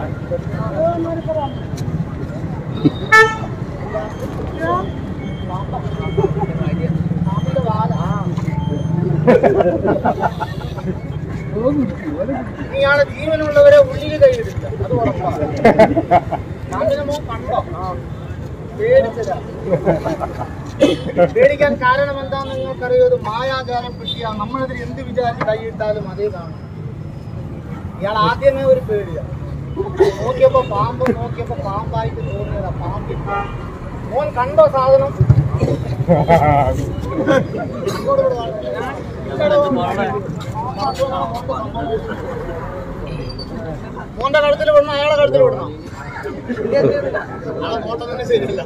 ഇയാളെ ജീവനുള്ളവരെ ഉള്ളിൽ കൈയെടുക്കുക അത് ഉറപ്പാണ് അങ്ങനെ മോൻ കണ്ടോ പേടിച്ചതാ പേടിക്കാൻ കാരണം എന്താന്ന് നിങ്ങൾക്കറിയോ ഇത് മായാജാലം കൃഷിയാണ് നമ്മളിതിൽ എന്ത് വിചാരിച്ച് കൈയിട്ടാലും അതേ കാണും ഇയാൾ ആദ്യമേ ഒരു പേടിയാ നോക്കിയപ്പോ പാമ്പ് നോക്കിയപ്പോ പാമ്പായിട്ട് തോന്നിയതാ പാമ്പില്ല മോൻ കണ്ടോ സാധനം ഇങ്ങോട്ട് ഇവിടെ വാ. ഇങ്ങോട്ട് വാ. മോന്റെ കഴുത്തിൽ വിടണം അയാളെ കഴുത്തിൽ വിടണം അയാളെ നോട്ടം തന്നെ ശരിയല്ല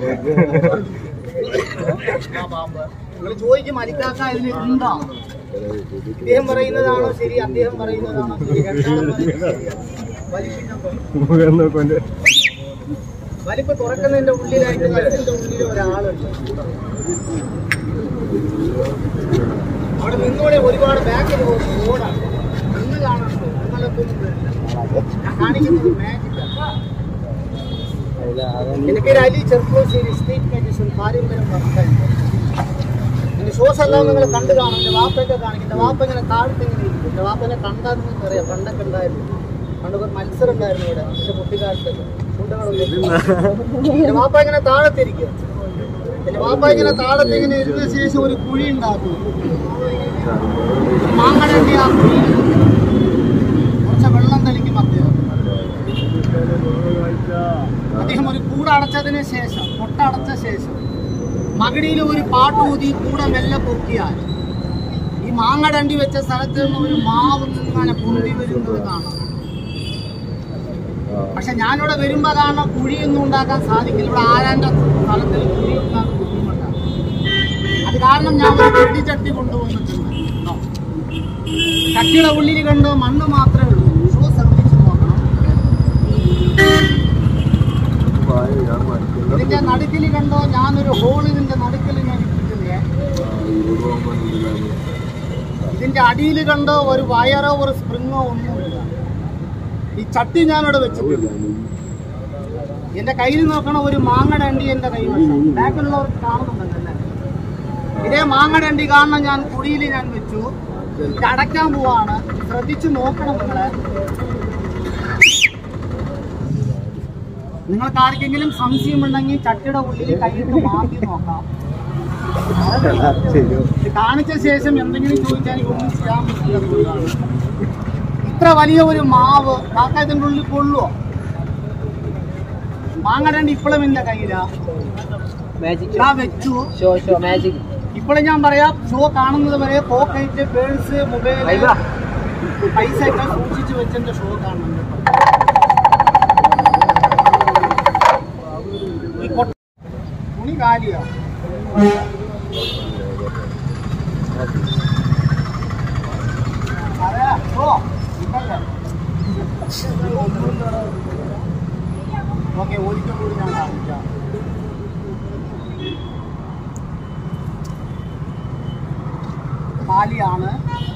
ആ പാമ്പ് നിങ്ങൾ ചോദിക്കും മരിക്കാക്ക ഇതിൽ എന്താ ഇദ്ദേഹം പറയുന്നതാണോ ശരി അദ്ദേഹം പറയുന്നതാണോ ശരി രണ്ടാളും പറയുന്നത് ശരിയാ. വലിപ്പിക്കാൻ പോയി. വലിപ്പ് തുറക്കുന്നതിന്റെ ഉള്ളിലായിട്ട് കഴുത്തിന്റെ ഉള്ളിൽ ഒരാളുണ്ട് അവിടെ നിന്നോടെ ഒരുപാട് ബാക്കിൽ പോകുന്നു റോഡാണ് നിന്ന് കാണുന്നുണ്ടോ നിങ്ങളൊക്കെ ഒന്നും വരില്ല. ഞാൻ കാണിക്കുന്നത് മാജിക്കാണ് എന്റെ പേര് അലി ചെറുപ്പശ്ശേരി സ്റ്റേറ്റ് മാജിഷ്യൻ പാരമ്പര്യം വർക്കായി എന്റെ ഷോസ് എല്ലാം നിങ്ങൾ കണ്ടു കാണും എന്റെ വാപ്പൊക്കെ കാണിക്കും എന്റെ വാപ്പ ഇങ്ങനെ താഴത്ത് ഇങ്ങനെ ഇരിക്കും എന്റെ വാപ്പനെ കണ്ടാൽ നിങ്ങൾക്ക് അറിയാം പണ്ടൊക്കെ ഉണ്ടായിരുന്നു പണ്ട് ഒരു മത്സരം ഉണ്ടായിരുന്നു ഇവിടെ എന്റെ കുട്ടിക്കാലത്തൊക്കെ ഫുഡുകളൊക്കെ എന്റെ വാപ്പ ഇങ്ങനെ താഴത്തിരിക്കുക എന്റെ വാപ്പ ഇങ്ങനെ താഴത്ത് ഇങ്ങനെ ഇരുന്ന ശേഷം ഒരു കുഴി ഉണ്ടാക്കും മാങ്ങടണ്ടി ആ കുഴിയിൽ കുറച്ച് വെള്ളം തളിക്കും അദ്ദേഹം അദ്ദേഹം ഒരു കൂട് അടച്ചതിന് ശേഷം കൊട്ടടച്ച ശേഷം മകടിയിൽ ഒരു പാട്ടൂതി കൂടെ മെല്ലെ പൊക്കിയാൽ ഈ മാങ്ങടണ്ടി വെച്ച സ്ഥലത്ത് നിന്ന് ഒരു മാവ് നിന്നാണ് പൊന്തി വരുന്നത് കാണാം പക്ഷെ ഞാനിവിടെ വരുമ്പോ കാണാൻ കുഴിയൊന്നും ഉണ്ടാക്കാൻ സാധിക്കില്ല ഇവിടെ ആരാന്റെ സ്ഥലത്തിൽ കുഴി ഉണ്ടാക്കാൻ ബുദ്ധിമുട്ടാണ് അത് കാരണം ഞാൻ ഒരു വെട്ടിച്ചട്ടി കൊണ്ടുവന്നിട്ടുണ്ട് കേട്ടോ. ചട്ടിയുടെ ഉള്ളിൽ കണ്ടോ മണ്ണ് മാത്രമേ ഉള്ളൂ ഷോ ശ്രദ്ധിച്ച് നോക്കണം ഇതിന്റെ നടുക്കിൽ കണ്ടോ ഞാനൊരു ഹോൾ ഇതിന്റെ നടുക്കിൽ ഞാൻ ഇട്ടിട്ടുണ്ട് ഇതിന്റെ അടിയിൽ കണ്ടോ ഒരു വയറോ ഒരു സ്പ്രിങ്ങോ ഒന്നുമില്ല ഈ ചട്ടി ഞാനിവിടെ വെച്ചിട്ടുണ്ട് എന്റെ കയ്യിൽ നോക്കണ ഒരു മാങ്ങടണ്ടി എന്റെ കൈ ബാക്കിലുള്ളവർക്ക് കാണുന്നുണ്ടല്ലേ ഇതേ മാങ്ങടണ്ടി കാരണം ഞാൻ കുടിയിൽ ഞാൻ വെച്ചു ഇത് അടയ്ക്കാൻ പോവാണ് ശ്രദ്ധിച്ചു നോക്കണം നിങ്ങളെ നിങ്ങൾക്ക് ആർക്കെങ്കിലും സംശയമുണ്ടെങ്കിൽ ചട്ടിയുടെ ഉള്ളിൽ കൈയിട്ട് മാറ്റി നോക്കാം ഇത് കാണിച്ച ശേഷം എന്തെങ്കിലും ചോദിച്ചാൽ എനിക്ക് ഒന്നും ചെയ്യാൻ പറ്റില്ല ഇത്ര വലിയ ഒരു മാവ് കാക്ക ഇതിൻ്റെ ഉള്ളിൽ കൊള്ളുവോ മാങ്ങടണ്ട് ഇപ്പോഴും എന്റെ കയ്യിലാ മാജിക് ഞാൻ വെച്ചു ഷോ ഷോ മാജിക് ഇപ്പോഴും ഞാൻ പറയാം ഷോ കാണുന്നത് വരെ പോക്കറ്റ് പേഴ്സ് മൊബൈൽ പൈസ ഒക്കെ സൂക്ഷിച്ചു വെച്ചെന്റെ ഷോ കാണുന്നുണ്ട് ഈ കൊട്ട- തുണി കാലിയാ അതെ ഷോ ഇപ്പല്ലേ ഓക്കെ ഒരിക്കൽ കൂടി ഞാൻ കാണിക്കാം കാലിയാണ്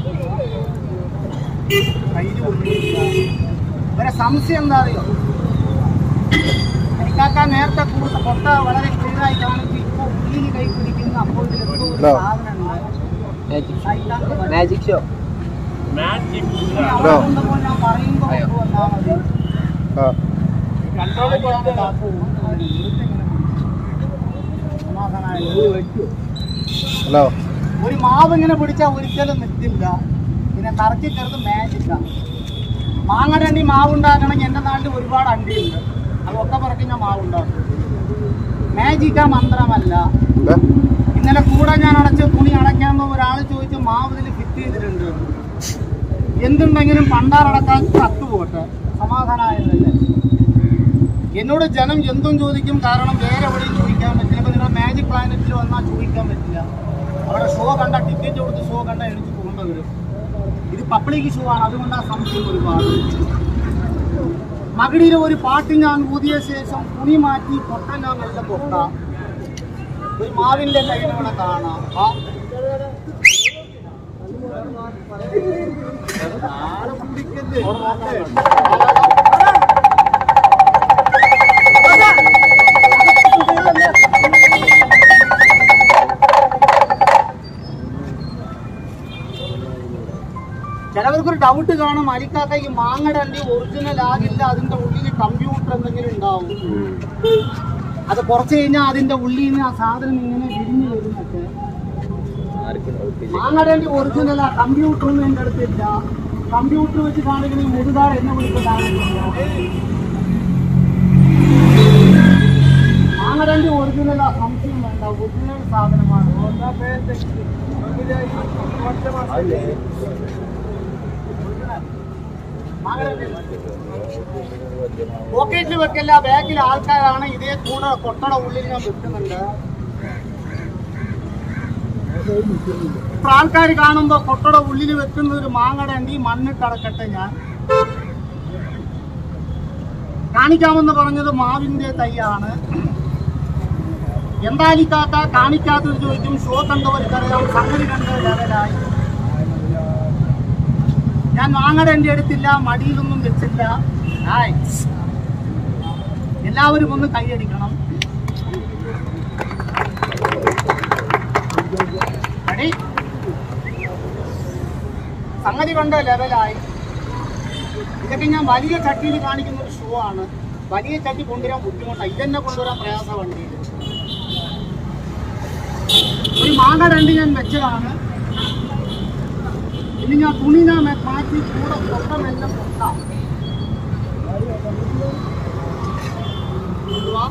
കയ്യിൽ കൊണ്ടിരിക്കുക ഇവരെ സംശയം എന്താ അറിയോ എനിക്കാക്കാൻ നേരത്തെ കൂടുതൽ കൊട്ട വളരെ ക്ലിയറായി കാണിച്ച് ഇപ്പൊ ഉള്ളിൽ കൈ പിടിക്കുന്ന അപ്പോൾ ഇതിൽ എന്തോ ഒരു ഹലോ. സാധനമുണ്ട് മാജിക് അതിനകത്ത് വരും. മാജിക് ഷോ ഇനി അവിടെ കൊണ്ടുപോയി ഞാൻ പറയുമ്പോ കൊണ്ടുവന്നാ മതി. ആ കാലിയാണ് കാക്കു. സമാധാനമായി. ഹലോ ഒരു മാവ് ഇങ്ങനെ പിടിച്ചാൽ ഒരിക്കലും നിൽക്കില്ല പിന്നെ കറക്കി ചേർത്ത് മാജിക്കാണ് മാങ്ങയുടെ അണ്ടി മാവ് ഉണ്ടാക്കണമെങ്കിൽ എൻ്റെ നാട്ടിൽ ഒരുപാട് അണ്ടിയുണ്ട് അതൊക്കെ പറക്കി ഞാൻ മാവ് ഉണ്ടാക്കും മാജിക്ക മന്ത്രമല്ല എന്താ ഇന്നലെ കൂടെ ഞാൻ അടച്ച് തുണി അടയ്ക്കുമ്പോൾ ഒരാൾ ചോദിച്ചു മാവ് ഇതിൽ ഫിറ്റ് ചെയ്തിട്ടുണ്ട് എന്തുണ്ടെങ്കിലും പണ്ടാറടക്കാൻ കത്തുപോട്ടെ സമാധാനമായതല്ലേ എന്നോട് ജനം എന്തും ചോദിക്കും കാരണം വേറെ എവിടെയും ചോദിക്കാൻ പറ്റില്ല ഇപ്പൊ നിങ്ങൾ മാജിക് പ്ലാനറ്റിൽ വന്നാൽ ചോദിക്കാൻ പറ്റില്ല അവിടെ ഷോ കണ്ട ടിക്കറ്റ് കൊടുത്ത് ഷോ കണ്ട എണിച്ച് പോകേണ്ടി വരും ഇത് പബ്ലിക് ഷോ ആണ് അതുകൊണ്ട് ആ സംശയം ഒരുപാട് മകടിയിലെ ഒരു പാട്ട് ഞാൻ ഊതിയ ശേഷം തുണി മാറ്റി പൊട്ട ഞാൻ നല്ല പൊട്ട ഒരു മാവിന്റെ കയ്യിൽ ഇവിടെ കാണാം ആ ആളെ പിടിക്കരുത്. ഡൗട്ട് കാണും അലിക്കാക്ക ഈ മാങ്ങടണ്ടി ഒറിജിനൽ ആകില്ല അതിന്റെ ഉള്ളിൽ കമ്പ്യൂട്ടർ എന്തെങ്കിലും ഉണ്ടാവും അത് കുറച്ച് കഴിഞ്ഞാൽ അതിന്റെ ഉള്ളിൽ നിന്ന് ആ സാധനം ഇങ്ങനെ വിരിഞ്ഞു വരുന്നൊക്കെ മാങ്ങടണ്ടി ഒറിജിനൽ ആ കമ്പ്യൂട്ടർ ഒന്നും എന്റെ അടുത്തില്ല കമ്പ്യൂട്ടർ വെച്ച് കാണിക്കണ മുതുകാർ എന്നെ വിളിക്കുന്നതാണ് മാങ്ങടണ്ടി ഒറിജിനൽ ആ സംശയം വേണ്ട ഒറിജിനൽ സാധനമാണ് പോക്കറ്റിൽ വെക്കല്ല ബാഗിൽ ആൾക്കാരാണ് ഇതേ കൂടെ കൊട്ടട ഉള്ളിൽ ഞാൻ വെക്കുന്നുണ്ട് ഇപ്പൊ ആൾക്കാർ കാണുമ്പോ കൊട്ടട ഉള്ളിൽ വെക്കുന്ന ഒരു മാങ്ങടണ്ടി മണ്ണിട്ട് അടക്കട്ടെ ഞാൻ കാണിക്കാമെന്ന് പറഞ്ഞത് മാവിന്റെ തൈയാണ് എന്താലിക്കാത്ത കാണിക്കാത്തത് ചോദിക്കും ഷോ കണ്ടവർക്കറിയാം സംഗതി കണ്ട ലെവലായി ഞാൻ വാങ്ങട എന്റെ അടുത്തില്ല മടിയിലൊന്നും വെച്ചില്ല ഹായ് എല്ലാവരും ഒന്ന് കൈയടിക്കണം Ready? സംഗതി കണ്ട ലെവലായി ഇതൊക്കെ ഞാൻ വലിയ ചട്ടിയിൽ കാണിക്കുന്ന ഒരു ഷൂ ആണ് വലിയ ചട്ടി കൊണ്ടുവരാൻ ബുദ്ധിമുട്ടാണ് ഇതെന്നെ കൊണ്ടുവരാൻ പ്രയാസ വണ്ടിയിൽ ഒരു മാങ്ങ രണ്ട് ഞാൻ വെച്ചതാണ് ഇനി ഞാൻ തുണി ഞാൻ മെ- മാറ്റി കൂടെ പൊട്ടമെല്ലാം പൊട്ടാം ഇതുവാ.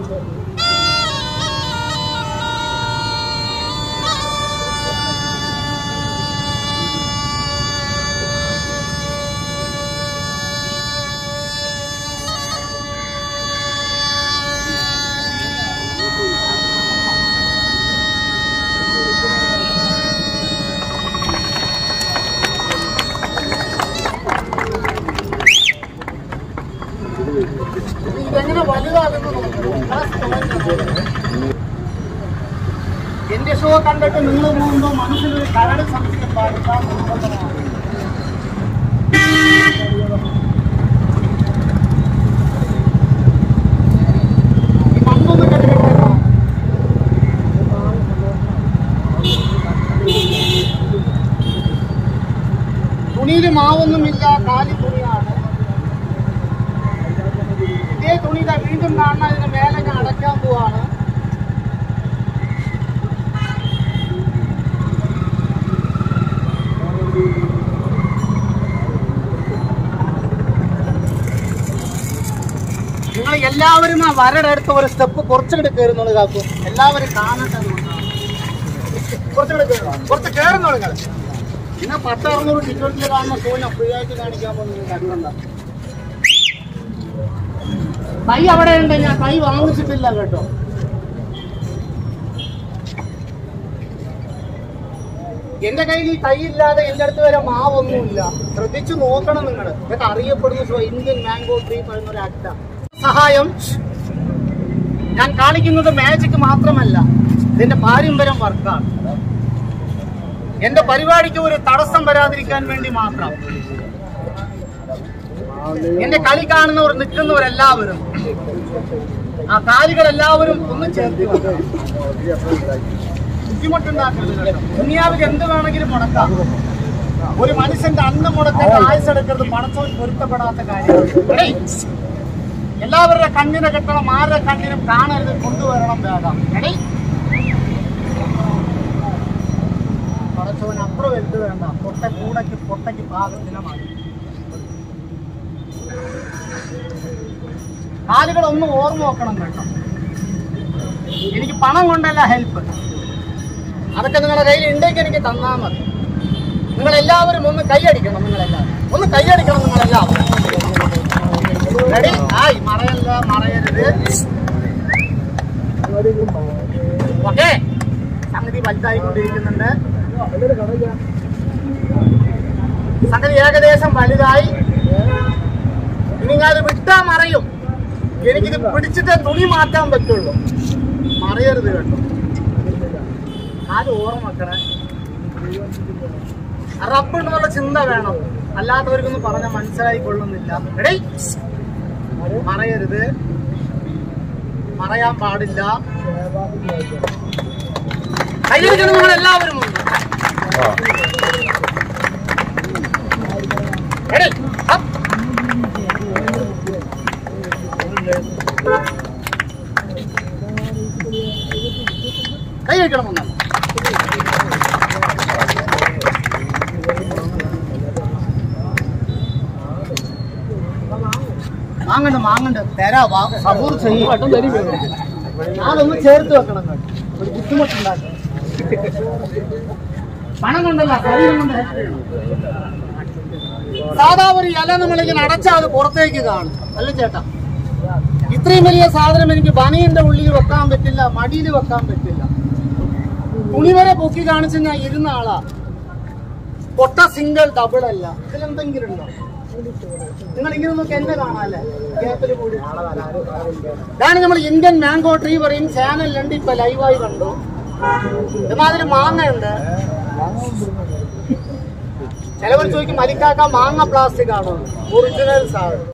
ഇതെങ്ങനെ വലുതാകുന്നു നോക്കൂ. ആ സ്ഥലം എന്റെ ഷോ കണ്ടിട്ട് നിങ്ങൾ പോകുമ്പോൾ മനസ്സിലൊരു കരട് സംശയം പാടില്ല നിർബന്ധമാണ്. ഈ മണ്ണൊന്ന് കെട്ടിക്കിട്ടേക്കോ. തുണിയിൽ മാവൊന്നുമില്ല കാലി തുണിയാണ് ഇതേ തുണി ഇതാ വീണ്ടും കാണാൻ ഇതിന് മേലെ ഞാൻ അടയ്ക്കാൻ പോവാണ് നിങ്ങൾ എല്ലാവരും ആ വരയുടെ അടുത്ത് ഒരു സ്റ്റെപ്പ് കുറച്ചുകൂടി കയറുന്നുള്ളു കാക്കും എല്ലാവരും കാണട്ടെ എന്നുള്ളതാണ്. കുറച്ചുകൂടി കയറണം കുറച്ച് കയറുന്നുള്ളൂ നിങ്ങൾ പിന്നെ പത്ത് അറുന്നൂറ് ടിക്കറ്റിൽ കാണുന്ന ഷോനെ ഫ്രീ ആയിട്ട് കാണിക്കാൻ പോകുന്നത് അതുകൊണ്ട തൈ അവിടെ ഉണ്ട് ഞാൻ തൈ വാങ്ങിച്ചിട്ടില്ല കേട്ടോ എന്റെ കയ്യിൽ ഈ തൈ ഇല്ലാതെ എന്റെ അടുത്ത് വരെ മാവൊന്നുമില്ല ശ്രദ്ധിച്ചു നോക്കണം നിങ്ങൾ ഇതൊക്കെ അറിയപ്പെടുന്ന ഷോ ഇന്ത്യൻ മാംഗോ ട്രീ പറയുന്ന ഒരു ആക്ട സഹായം ഞാൻ കാണിക്കുന്നത് മാജിക് മാത്രമല്ല ഇതിന്റെ പാരമ്പര്യം വർക്കാണ് എന്റെ പരിപാടിക്ക് ഒരു തടസ്സം വരാതിരിക്കാൻ വേണ്ടി മാത്രം എന്റെ കളി കാണുന്നവർ നിൽക്കുന്നവരെല്ലാവരും ആ കാലികൾ എല്ലാവരും ഒന്ന് ചേർത്ത് വെക്കണം. ബുദ്ധിമുട്ടുണ്ടാക്കരുത് കേട്ടോ. ദുനിയാവിൽ എന്ത് വേണമെങ്കിലും മുടക്കാം ഒരു മനുഷ്യന്റെ അന്ന് മുടക്കേണ്ട ആയുസെടുക്കരുത് പണത്തോട് പൊരുത്തപ്പെടാത്ത കാര്യമാണ് എടീ, എല്ലാവരുടെ കണ്ണിനെ കെട്ടണം ആരുടെ കണ്ണിനും കാണരുത് കൊണ്ടുവരണം വേഗം എടീ. പടച്ചോന് അത്ര വലുത് വേണ്ട പൊട്ട കൂടയ്ക്ക് പൊട്ടയ്ക്ക് പാകത്തിന് മതി കാലുകൾ ഒന്ന് ഓർമ്മ വെക്കണം കേട്ടോ എനിക്ക് പണം കൊണ്ടല്ല ഹെൽപ്പ് അതൊക്കെ നിങ്ങളുടെ കയ്യിൽ ഉണ്ടെങ്കിൽ എനിക്ക് തന്നാൽ മതി നിങ്ങൾ എല്ലാവരും ഒന്ന് കൈയടിക്കണം നിങ്ങളെല്ലാവരും ഒന്ന് കൈയടിക്കണം നിങ്ങളെല്ലാവരും റെഡി ആയി മറയല്ല മറയരുത് ഓക്കെ സംഗതി വലുതായിക്കൊണ്ടിരിക്കുന്നുണ്ട് സംഗതി ഏകദേശം വലുതായി ഇനി ഞാൻ അത് വിട്ടാ മറയും എനിക്കിത് പിടിച്ചിട്ട് തുണി മാറ്റാൻ പറ്റുള്ളൂ മറയരുത് കേട്ടോ ആരും ഓർമ്മ വെക്കണേ റബ്ബ് എന്നുള്ള ചിന്ത വേണം അല്ലാത്തവർക്കൊന്നും പറഞ്ഞാൽ മനസ്സിലായി കൊള്ളുന്നില്ല എടേ മറയരുത് മറയാൻ പാടില്ല കയ്യിരിക്കണം നിങ്ങൾ എല്ലാവരും ഉണ്ട് ആ Ready? Up. കൈ വയ്ക്കണം ഒന്ന് മാങ്ങണ്ട് മാങ്ങണ്ട് തരാ വാ സബൂർ ചെയ്യും ഞാനൊന്ന് ചേർത്ത് വെക്കണം കേട്ടോ. ഒരു ബുദ്ധിമുട്ടുണ്ടാക്കും പണം കൊണ്ടല്ല ശരീരം കൊണ്ട് help ചെയ്യണം. സാധാ ഒരു ഇല നമ്മളിങ്ങനെ അടച്ചാൽ അത് പുറത്തേക്ക് കാണും അല്ല ചേട്ടാ ഇത്രയും വലിയ സാധനം എനിക്ക് ബനിയന്റെ ഉള്ളിൽ വെക്കാൻ പറ്റില്ല മടിയിൽ വെക്കാൻ പറ്റില്ല തുണി വരെ പൊക്കി കാണിച്ച് ഞാൻ ഇരുന്ന ആളാ പൊട്ട സിംഗിൾ ഡബിൾ അല്ല ഇതിലെന്തെങ്കിലും ഉണ്ടോ നിങ്ങൾ ഇങ്ങനെ നോക്കി എന്നെ കാണാല്ലേ ഗ്യാപ്പിൽ കൂടി ഇതാണ് നമ്മൾ ഇന്ത്യൻ മാംഗോ ട്രീ പറയും ചാനലിലുണ്ട് ഇപ്പൊ ലൈവായി കണ്ടു ഇമാതിരി മാങ്ങയുണ്ട് ചിലവർ ചോദിക്കും മലിക്കാക്ക മാങ്ങ പ്ലാസ്റ്റിക് ആണോ ഒറിജിനൽ സാധനം